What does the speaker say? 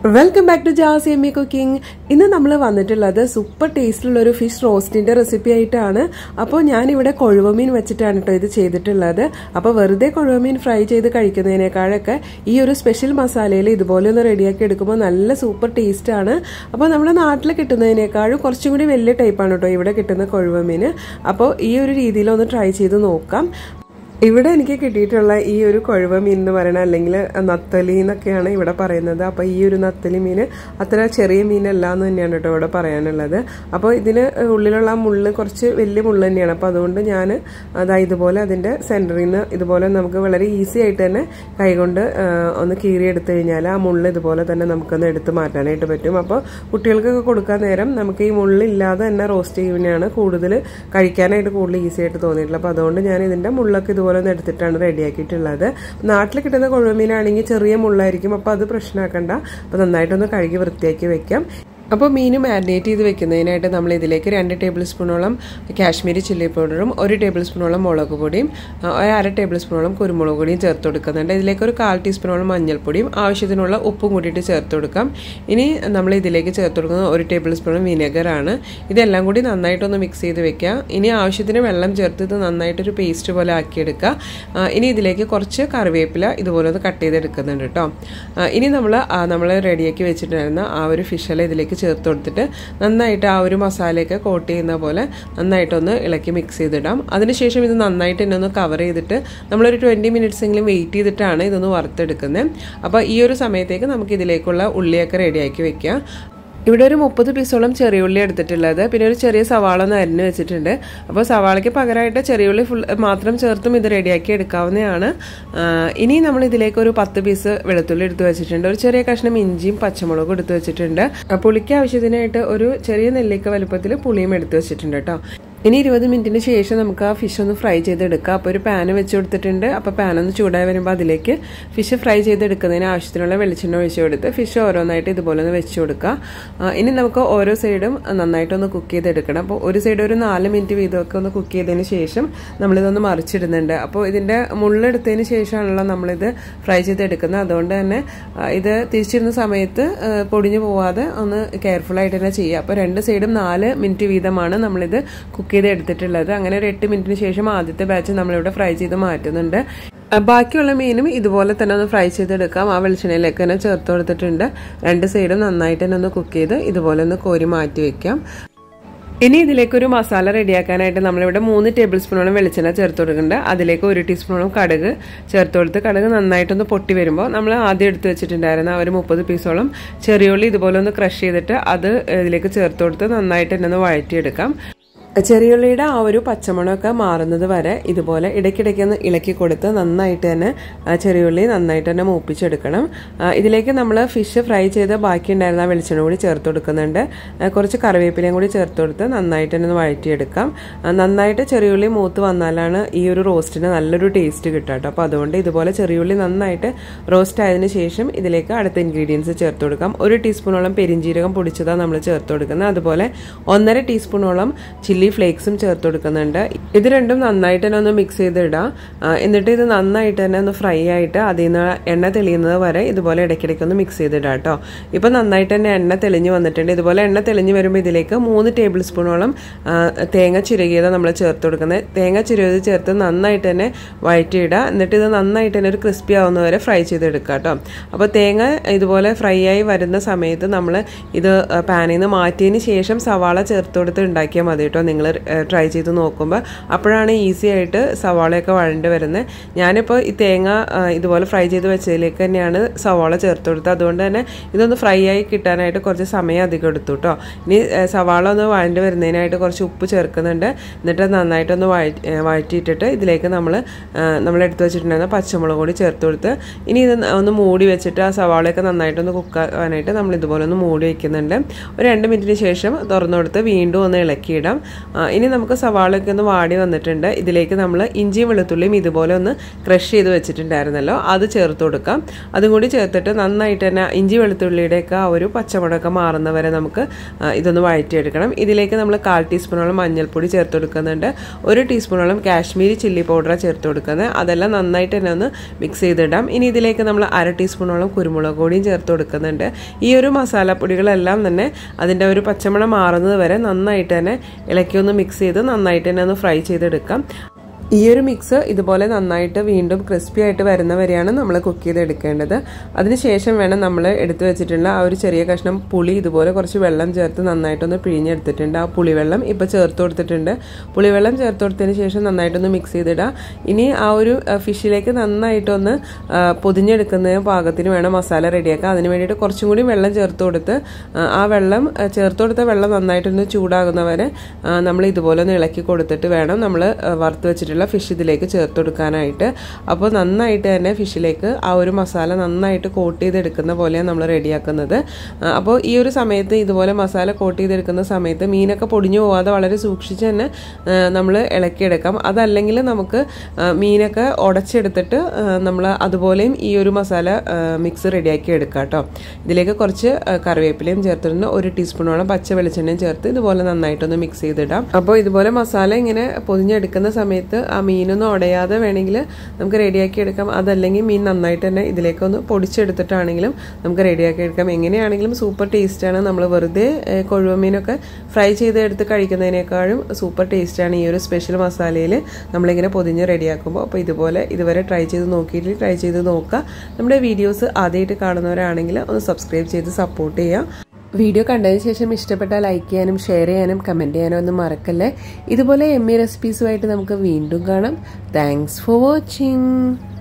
welcome back to Jas Emmy cooking ഇന്ന് നമ്മൾ വന്നിട്ടുള്ളത് സൂപ്പർ ടേസ്റ്റിലുള്ള ഒരു ഫിഷ് റോസ്റ്റിന്റെ റെസിപ്പി ആയിട്ടാണ് അപ്പോൾ ഞാനിവിടെ കൊഴുവമീൻ വെച്ചിട്ടാണ് കേട്ടോ ഇത് ചെയ്തിട്ടുള്ളത് അപ്പോൾ വെറുതെ കൊഴുവമീൻ ഫ്രൈ ചെയ്ത് കഴിക്കുന്നതിനേക്കാളൊക്കെ ഈ ഒരു സ്പെഷ്യൽ മസാലയിൽ ഇതുപോലെ ഒന്ന് റെഡിയാക്കി എടുക്കുമ്പോൾ നല്ല സൂപ്പർ ടേസ്റ്റ് ആണ് അപ്പോൾ നമ്മുടെ നാട്ടിൽ കിട്ടുന്നതിനേക്കാളും കുറച്ചും കൂടി വലിയ ടൈപ്പാണ് കേട്ടോ ഇവിടെ കിട്ടുന്ന കൊഴുവമീൻ അപ്പോൾ ഈ ഒരു രീതിയിൽ ഒന്ന് ട്രൈ ചെയ്ത് നോക്കാം ഇവിടെ എനിക്ക് കിട്ടിയിട്ടുള്ള ഈ ഒരു കൊഴുവ മീൻ എന്ന് പറയുന്നത് അല്ലെങ്കിൽ നത്തലി എന്നൊക്കെയാണ് ഇവിടെ പറയുന്നത് അപ്പോൾ ഈ ഒരു നത്തലി മീൻ അത്ര ചെറിയ മീനല്ല എന്ന് തന്നെയാണ് കേട്ടോ ഇവിടെ പറയാനുള്ളത് അപ്പോൾ ഇതിന് ഉള്ളിലുള്ള മുള്ള് കുറച്ച് വലിയ മുള്ള് തന്നെയാണ് അപ്പോൾ അതുകൊണ്ട് ഞാൻ അതാ ഇതുപോലെ അതിൻ്റെ സെൻറ്ററിൽ നിന്ന് ഇതുപോലെ നമുക്ക് വളരെ ഈസി ആയിട്ട് തന്നെ കൈകൊണ്ട് ഒന്ന് കീറി എടുത്തു കഴിഞ്ഞാൽ ആ മുള്ള് ഇതുപോലെ തന്നെ നമുക്കൊന്ന് എടുത്ത് മാറ്റാനായിട്ട് പറ്റും അപ്പോൾ കുട്ടികൾക്കൊക്കെ കൊടുക്കാൻ നേരം നമുക്ക് ഈ മുള്ളില്ലാതെ തന്നെ റോസ്റ്റ് ചെയ്യുന്നതാണ് കൂടുതൽ കഴിക്കാനായിട്ട് കൂടുതൽ ഈസി ആയിട്ട് തോന്നിയിട്ടുള്ളത് അപ്പോൾ അതുകൊണ്ട് ഞാൻ ഇതിൻ്റെ മുള്ളൊക്കെ ഇതുപോലെ ഒന്ന് എടുത്തിട്ടാണ് റെഡിയാക്കിയിട്ടുള്ളത് നാട്ടിൽ കിട്ടുന്ന കുഴമീനാണെങ്കിൽ ചെറിയ മുള്ളായിരിക്കും അപ്പോൾ അത് പ്രശ്നമാക്കണ്ട അപ്പോൾ നന്നായിട്ടൊന്ന് കഴുകി വൃത്തിയാക്കി വെക്കാം അപ്പോൾ മീൻ മാരിനേറ്റ് ചെയ്ത് വെക്കുന്നതിനായിട്ട് നമ്മൾ ഇതിലേക്ക് രണ്ട് ടേബിൾ സ്പൂണോളം കാശ്മീരി ചില്ലി പൗഡറും ഒരു ടേബിൾ സ്പൂണോളം മുളക് പൊടിയും ഒരു അര ടേബിൾ സ്പൂണോളം കുരുമുളക് പൊടിയും ചേർത്ത് കൊടുക്കുന്നുണ്ട് ഇതിലേക്ക് ഒരു കാൽ ടീസ്പൂണോളം മഞ്ഞൾപ്പൊടിയും ആവശ്യത്തിനുള്ള ഉപ്പും കൂട്ടിയിട്ട് ചേർത്ത് കൊടുക്കാം ഇനി നമ്മൾ ഇതിലേക്ക് ചേർത്ത് കൊടുക്കുന്നത് ഒരു ടേബിൾ സ്പൂൺ വിനെഗറാണ് ഇതെല്ലാം കൂടി നന്നായിട്ടൊന്ന് മിക്സ് ചെയ്ത് വെക്കുക ഇനി ആവശ്യത്തിന് വെള്ളം ചേർത്ത് ഇത് നന്നായിട്ടൊരു പേസ്റ്റ് പോലെ ആക്കിയെടുക്കുക ഇനി ഇതിലേക്ക് കുറച്ച് കറിവേപ്പില ഇതുപോലെ ഒന്ന് കട്ട് ചെയ്തെടുക്കുന്നുണ്ട് കേട്ടോ ഇനി നമ്മൾ നമ്മൾ റെഡിയാക്കി വെച്ചിട്ടുണ്ടായിരുന്ന ആ ഒരു ഫിഷെല്ലാം ഇതിലേക്ക് ചേർത്ത് കൊടുത്തിട്ട് നന്നായിട്ട് ആ ഒരു മസാലയൊക്കെ കോട്ട് ചെയ്യുന്ന പോലെ നന്നായിട്ടൊന്ന് ഇളക്കി മിക്സ് ചെയ്തിടാം അതിനുശേഷം ഇത് നന്നായിട്ട് തന്നെ ഒന്ന് കവർ ചെയ്തിട്ട് നമ്മളൊരു ട്വൻറ്റി മിനിറ്റ്സ് എങ്കിലും വെയിറ്റ് ചെയ്തിട്ടാണ് ഇതൊന്ന് വറുത്തെടുക്കുന്നത് അപ്പോൾ ഈ ഒരു സമയത്തേക്ക് നമുക്ക് ഇതിലേക്കുള്ള ഉള്ളിയൊക്കെ റെഡിയാക്കി വെക്കുക ഇവിടെ ഒരു മുപ്പത് പീസോളം ചെറിയുള്ളി എടുത്തിട്ടുള്ളത് പിന്നെ ഒരു ചെറിയ സവാള ഒന്ന് അരിഞ്ഞ് വെച്ചിട്ടുണ്ട് അപ്പോൾ സവാളയ്ക്ക് പകരമായിട്ട് ചെറിയുള്ളി ഫുൾ മാത്രം ചേർത്തും ഇത് റെഡിയാക്കി എടുക്കാവുന്നതാണ് ഇനി നമ്മൾ ഇതിലേക്ക് ഒരു പത്ത് പീസ് വെളുത്തുള്ളി എടുത്ത് വെച്ചിട്ടുണ്ട് ഒരു ചെറിയ കഷ്ണം ഇഞ്ചിയും പച്ചമുളകും എടുത്ത് വെച്ചിട്ടുണ്ട് പുളിക്ക് ആവശ്യത്തിനായിട്ട് ഒരു ചെറിയ നെല്ലിക്ക വലുപ്പത്തിൽ പുളിയും എടുത്ത് വെച്ചിട്ടുണ്ട് കേട്ടോ ഇനി ഇരുപത് മിനിറ്റിന് ശേഷം നമുക്ക് ആ ഫിഷ് ഒന്ന് ഫ്രൈ ചെയ്തെടുക്കാം അപ്പോൾ ഒരു പാന് വെച്ച് കൊടുത്തിട്ടുണ്ട് അപ്പോൾ പാൻ ഒന്ന് ചൂടായി വരുമ്പോൾ അതിലേക്ക് ഫിഷ് ഫ്രൈ ചെയ്തെടുക്കുന്നതിന് ആവശ്യത്തിനുള്ള വെളിച്ചെണ്ണ ഒഴിച്ചു കൊടുത്ത് ഫിഷ് ഓരോന്നായിട്ട് ഇതുപോലെ ഒന്ന് വെച്ച് കൊടുക്കുക ഇനി നമുക്ക് ഓരോ സൈഡും നന്നായിട്ടൊന്ന് കുക്ക് ചെയ്തെടുക്കണം അപ്പോൾ ഒരു സൈഡ് ഒരു നാല് മിനിറ്റ് വീതമൊക്കെ ഒന്ന് കുക്ക് ചെയ്തതിന് ശേഷം നമ്മളിതൊന്ന് മറിച്ചിടുന്നുണ്ട് അപ്പോൾ ഇതിൻ്റെ മുള്ളെടുത്തതിന് ശേഷമാണല്ലോ നമ്മളിത് ഫ്രൈ ചെയ്തെടുക്കുന്നത് അതുകൊണ്ട് തന്നെ ഇത് തിരിച്ചിരുന്ന സമയത്ത് പൊടിഞ്ഞു പോവാതെ ഒന്ന് കെയർഫുള്ളായിട്ട് തന്നെ ചെയ്യുക അപ്പോൾ രണ്ട് സൈഡും നാല് മിനിറ്റ് വീതമാണ് നമ്മളിത് കുക്ക് ചെയ്ത് എടുത്തിട്ടുള്ളത് അങ്ങനെ ഒരു എട്ട് മിനിറ്റിന് ശേഷം ആദ്യത്തെ ബാച്ച് നമ്മളിവിടെ ഫ്രൈ ചെയ്ത് മാറ്റുന്നുണ്ട് ബാക്കിയുള്ള മീനും ഇതുപോലെ തന്നെ ഒന്ന് ഫ്രൈ ചെയ്തെടുക്കാം ആ വെളിച്ചെണ്ണയിലേക്ക് തന്നെ ചേർത്ത് കൊടുത്തിട്ടുണ്ട് രണ്ട് സൈഡും നന്നായിട്ട് തന്നെ ഒന്ന് കുക്ക് ചെയ്ത് ഇതുപോലെ ഒന്ന് കോരി മാറ്റി വെക്കാം ഇനി ഇതിലേക്ക് ഒരു മസാല റെഡിയാക്കാനായിട്ട് നമ്മളിവിടെ മൂന്ന് ടേബിൾ സ്പൂണോളം വെളിച്ചെണ്ണ ചേർത്ത് കൊടുക്കുന്നുണ്ട് അതിലേക്ക് ഒരു ടീസ്പൂണോളം കടുക് ചേർത്ത് കൊടുത്ത് കടുക് നന്നായിട്ടൊന്ന് പൊട്ടി വരുമ്പോൾ നമ്മൾ ആദ്യം എടുത്ത് വെച്ചിട്ടുണ്ടായിരുന്ന ഒരു മുപ്പത് പീസോളം ചെറിയുള്ളി ഇതുപോലെ ഒന്ന് ക്രഷ് ചെയ്തിട്ട് അത് ഇതിലേക്ക് ചേർത്ത് കൊടുത്ത് നന്നായിട്ട് തന്നെ ഒന്ന് വഴറ്റിയെടുക്കാം ചെറിയുള്ളിയുടെ ആ ഒരു പച്ചമണമൊക്കെ മാറുന്നത് വരെ ഇതുപോലെ ഇടയ്ക്കിടയ്ക്ക് ഒന്ന് ഇളക്കി കൊടുത്ത് നന്നായിട്ട് തന്നെ ചെറിയുള്ളി നന്നായിട്ട് തന്നെ മൂപ്പിച്ചെടുക്കണം ഇതിലേക്ക് നമ്മൾ ഫിഷ് ഫ്രൈ ചെയ്ത് ബാക്കി ഉണ്ടായിരുന്ന വെളിച്ചെണ്ണ കൂടി ചേർത്ത് കൊടുക്കുന്നുണ്ട് കുറച്ച് കറിവേപ്പിലയും കൂടി ചേർത്ത് കൊടുത്ത് നന്നായിട്ട് തന്നെ ഒന്ന് വഴറ്റിയെടുക്കാം നന്നായിട്ട് ചെറിയുള്ളി മൂത്ത് വന്നാലാണ് ഈ ഒരു റോസ്റ്റിന് നല്ലൊരു ടേസ്റ്റ് കിട്ടുക കേട്ടോ അപ്പോൾ അതുകൊണ്ട് ഇതുപോലെ ചെറിയുള്ളി നന്നായിട്ട് റോസ്റ്റ് ആയതിനു ശേഷം ഇതിലേക്ക് അടുത്ത ഇൻഗ്രീഡിയൻസ് ചേർത്ത് കൊടുക്കാം ഒരു ടീസ്പൂണോളം പെരിഞ്ചീരകം പൊടിച്ചതാണ് നമ്മൾ ചേർത്ത് കൊടുക്കുന്നത് അതുപോലെ ഒന്നര ടീസ്പൂണോളം ചില്ലി ചില്ലി ഫ്ലേക്സും ചേർത്ത് കൊടുക്കുന്നുണ്ട് ഇത് രണ്ടും നന്നായിട്ട് തന്നെ ഒന്ന് മിക്സ് ചെയ്തിടാം എന്നിട്ട് ഇത് നന്നായിട്ട് തന്നെ ഒന്ന് ഫ്രൈ ആയിട്ട് അതിൽ നിന്ന് എണ്ണ തെളിയുന്നത് വരെ ഇതുപോലെ ഇടയ്ക്കിടയ്ക്ക് ഒന്ന് മിക്സ് ചെയ്തിടാം കേട്ടോ ഇപ്പം നന്നായിട്ട് തന്നെ എണ്ണ തെളിഞ്ഞ് വന്നിട്ടുണ്ട് ഇതുപോലെ എണ്ണ തെളിഞ്ഞ് വരുമ്പോൾ ഇതിലേക്ക് മൂന്ന് ടേബിൾ സ്പൂണോളം തേങ്ങ ചിരകിയത് നമ്മൾ ചേർത്ത് കൊടുക്കുന്നത് തേങ്ങ ചിരകിയത് ചേർത്ത് നന്നായിട്ട് തന്നെ വഴറ്റിയിടുക എന്നിട്ട് ഇത് നന്നായിട്ട് തന്നെ ഒരു ക്രിസ്പി ആവുന്ന വരെ ഫ്രൈ ചെയ്തെടുക്കുക കേട്ടോ അപ്പോൾ തേങ്ങ ഇതുപോലെ ഫ്രൈ ആയി വരുന്ന സമയത്ത് നമ്മൾ ഇത് പാനിൽ നിന്ന് മാറ്റിയതിന് ശേഷം സവാള ചേർത്ത് കൊടുത്ത് ഉണ്ടാക്കിയാൽ മതി കേട്ടോ നിങ്ങൾ ട്രൈ ചെയ്ത് നോക്കുമ്പോൾ അപ്പോഴാണ് ഈസി ആയിട്ട് സവാളയൊക്കെ വഴണ്ട് വരുന്നത് ഞാനിപ്പോൾ ഈ തേങ്ങ ഇതുപോലെ ഫ്രൈ ചെയ്ത് വെച്ചതിലേക്ക് തന്നെയാണ് സവാള ചേർത്ത് കൊടുത്തത് അതുകൊണ്ട് തന്നെ ഇതൊന്ന് ഫ്രൈ ആയി കിട്ടാനായിട്ട് കുറച്ച് സമയം അധികം എടുത്തു കേട്ടോ ഇനി സവാള ഒന്ന് വഴണ്ട് വരുന്നതിനായിട്ട് കുറച്ച് ഉപ്പ് ചേർക്കുന്നുണ്ട് എന്നിട്ട് നന്നായിട്ടൊന്ന് വഴറ്റി വഴറ്റിയിട്ടിട്ട് ഇതിലേക്ക് നമ്മൾ നമ്മൾ എടുത്ത് വെച്ചിട്ടുണ്ടായിരുന്ന പച്ചമുളക് കൂടി ചേർത്ത് കൊടുത്ത് ഇനി ഇത് ഒന്ന് മൂടി വെച്ചിട്ട് ആ സവാളയൊക്കെ നന്നായിട്ടൊന്ന് കുക്കാവാനായിട്ട് നമ്മൾ ഇതുപോലെ ഒന്ന് മൂടി വയ്ക്കുന്നുണ്ട് ഒരു രണ്ട് മിനിറ്റിന് ശേഷം തുറന്നു കൊടുത്ത് വീണ്ടും ഒന്ന് ഇളക്കിയിടാം ആ, ഇനി നമുക്ക് സവാളയൊക്കെ ഒന്ന് വാടി വന്നിട്ടുണ്ട് ഇതിലേക്ക് നമ്മൾ ഇഞ്ചിയും വെളുത്തുള്ളിയും ഇതുപോലെ ഒന്ന് ക്രഷ് ചെയ്ത് വെച്ചിട്ടുണ്ടായിരുന്നല്ലോ അത് ചേർത്ത് കൊടുക്കാം അതും കൂടി ചേർത്തിട്ട് നന്നായിട്ട് തന്നെ ഇഞ്ചി വെളുത്തുള്ളിയുടെയൊക്കെ ആ ഒരു പച്ചമുളകൊക്കെ മാറുന്നവരെ നമുക്ക് ആ, ഇതൊന്ന് വഴറ്റിയെടുക്കണം ഇതിലേക്ക് നമ്മൾ കാൽ ടീസ്പൂണോളം മഞ്ഞൾപ്പൊടി ചേർത്ത് കൊടുക്കുന്നുണ്ട് ഒരു ടീസ്പൂണോളം കാശ്മീരി ചില്ലി പൗഡർ ചേർത്ത് കൊടുക്കുന്നത് അതെല്ലാം നന്നായിട്ട് തന്നെ ഒന്ന് മിക്സ് ചെയ്തിടാം ഇനി ഇതിലേക്ക് നമ്മൾ അര ടീസ്പൂണോളം കുരുമുളക് പൊടിയും ചേർത്ത് കൊടുക്കുന്നുണ്ട് ഈ ഒരു മസാലപ്പൊടികളെല്ലാം തന്നെ അതിൻ്റെ ഒരു പച്ചമണം മാറുന്നത് വരെ നന്നായിട്ട് തന്നെ ഇളക്കി ഒന്ന് മിക്സ് ചെയ്ത് നന്നായിട്ട് തന്നെ ഒന്ന് ഫ്രൈ ചെയ്തെടുക്കാം ഈ ഒരു മിക്സ് ഇതുപോലെ നന്നായിട്ട് വീണ്ടും ക്രിസ്പി ആയിട്ട് വരുന്ന വരെയാണ് നമ്മൾ കുക്ക് ചെയ്തെടുക്കേണ്ടത് അതിനുശേഷം വേണം നമ്മൾ എടുത്തു വെച്ചിട്ടുള്ള ആ ഒരു ചെറിയ കഷ്ണം പുളി ഇതുപോലെ കുറച്ച് വെള്ളം ചേർത്ത് നന്നായിട്ടൊന്ന് പിഴിഞ്ഞെടുത്തിട്ടുണ്ട് ആ പുളിവെള്ളം ഇപ്പോൾ ചേർത്ത് കൊടുത്തിട്ടുണ്ട് പുളിവെള്ളം ചേർത്ത് കൊടുത്തതിന് ശേഷം നന്നായിട്ടൊന്ന് മിക്സ് ചെയ്തിടുക ഇനി ആ ഒരു ആ, ഫിഷിലേക്ക് നന്നായിട്ടൊന്ന് ആ, പൊതിഞ്ഞെടുക്കുന്നതിന് പാകത്തിന് വേണം മസാല റെഡിയാക്കുക അതിന് വേണ്ടിയിട്ട് കുറച്ചും കൂടി വെള്ളം ചേർത്ത് കൊടുത്ത് ആ, ആ വെള്ളം ആ, ചേർത്ത് കൊടുത്ത വെള്ളം നന്നായിട്ടൊന്ന് ചൂടാകുന്നവരെ ആ, നമ്മൾ ഇതുപോലെ ഒന്ന് ഇളക്കി കൊടുത്തിട്ട് വേണം നമ്മൾ വറുത്ത് വെച്ചിട്ടുള്ള ഫിഷ് ഇതിലേക്ക് ചേർത്ത് കൊടുക്കാനായിട്ട് അപ്പോൾ നന്നായിട്ട് തന്നെ ഫിഷിലേക്ക് ആ ഒരു മസാല നന്നായിട്ട് കോട്ട് ചെയ്തെടുക്കുന്ന പോലെയാണ് നമ്മൾ റെഡിയാക്കുന്നത് ആ, അപ്പോൾ ഈ ഒരു സമയത്ത് ഇതുപോലെ മസാല കോട്ട് ചെയ്തെടുക്കുന്ന സമയത്ത് മീനൊക്കെ പൊടിഞ്ഞു പോവാതെ വളരെ സൂക്ഷിച്ച് തന്നെ നമ്മൾ ഇളക്കിയെടുക്കാം അതല്ലെങ്കിൽ നമുക്ക് ആ, മീനൊക്കെ ഉടച്ചെടുത്തിട്ട് നമ്മൾ അതുപോലെയും ഈ ഒരു മസാല മിക്സ് റെഡിയാക്കി എടുക്കാം കേട്ടോ ഇതിലേക്ക് കുറച്ച് ആ, കറിവേപ്പിലയും ചേർത്തിട്ടുണ്ട് ഒരു ടീസ്പൂണോളം പച്ച വെളിച്ചെണ്ണയും ചേർത്ത് ഇതുപോലെ നന്നായിട്ടൊന്ന് മിക്സ് ചെയ്തിടാം അപ്പോൾ ഇതുപോലെ മസാല ഇങ്ങനെ പൊതിഞ്ഞെടുക്കുന്ന സമയത്ത് ആ മീനൊന്നും ഉടയാതെ വേണമെങ്കിൽ നമുക്ക് റെഡിയാക്കി എടുക്കാം അതല്ലെങ്കിൽ മീൻ നന്നായിട്ട് തന്നെ ഇതിലേക്കൊന്ന് പൊടിച്ചെടുത്തിട്ടാണെങ്കിലും നമുക്ക് റെഡിയാക്കി എടുക്കാം എങ്ങനെയാണെങ്കിലും സൂപ്പർ ടേസ്റ്റാണ് നമ്മൾ വെറുതെ ഏ, കൊഴുവ മീനൊക്കെ ഫ്രൈ ചെയ്ത് എടുത്ത് കഴിക്കുന്നതിനേക്കാളും സൂപ്പർ ടേസ്റ്റാണ് ഈ ഒരു സ്പെഷ്യൽ മസാലയിൽ നമ്മളിങ്ങനെ പൊതിഞ്ഞ് റെഡിയാക്കുമ്പോൾ അപ്പോൾ ഇതുപോലെ ഇതുവരെ ട്രൈ ചെയ്ത് നോക്കിയിട്ട് ട്രൈ ചെയ്ത് നോക്കുക നമ്മുടെ വീഡിയോസ് ആദ്യമായിട്ട് കാണുന്നവരാണെങ്കിൽ ഒന്ന് സബ്സ്ക്രൈബ് ചെയ്ത് സപ്പോർട്ട് ചെയ്യുക വീഡിയോ കണ്ടതിന് ശേഷം ഇഷ്ടപ്പെട്ടാൽ ലൈക്ക് ചെയ്യാനും ഷെയർ ചെയ്യാനും കമൻറ്റ് ചെയ്യാനും ഒന്നും മറക്കല്ലേ ഇതുപോലെ എം ഇ റെസിപ്പീസുമായിട്ട് നമുക്ക് വീണ്ടും കാണാം താങ്ക്സ് ഫോർ വാച്ചിങ്